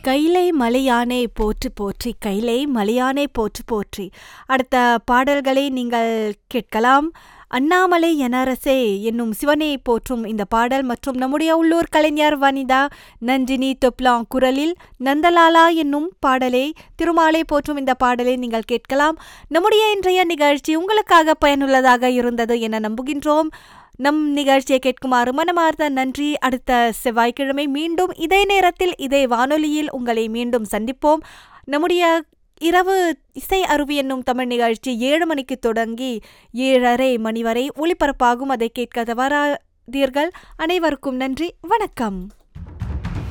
கைலை மலையானே போற்றி போற்றி கைலை மலையானே போற்றி போற்றி அடுத்த பாடல்களை நீங்கள் கேட்கலாம் அண்ணாமலை எனரசே என்னும் சிவனை போற்றும் இந்த பாடல் மற்றும் நம்முடைய உள்ளூர் கலைஞர் வனிதா நந்தினி தொப்லாங் குரலில் நந்தலாலா என்னும் பாடலை திருமாலை போற்றும் இந்த பாடலை நீங்கள் கேட்கலாம் நம்முடைய இன்றைய நிகழ்ச்சி உங்களுக்காக பயனுள்ளதாக இருந்தது என நம்புகின்றோம் நம் நிகழ்ச்சியை கேட்குமாறு மனமார்ந்த நன்றி அடுத்த செவ்வாய்க்கிழமை மீண்டும் இதே நேரத்தில் இதே வானொலியில் உங்களை மீண்டும் சந்திப்போம் நம்முடைய இரவு இசை அருவி என்னும் தமிழ் நிகழ்ச்சி ஏழு மணிக்கு தொடங்கி ஏழரை மணி வரை ஒளிபரப்பாகும் அதை கேட்க தவறாதீர்கள் அனைவருக்கும் நன்றி வணக்கம்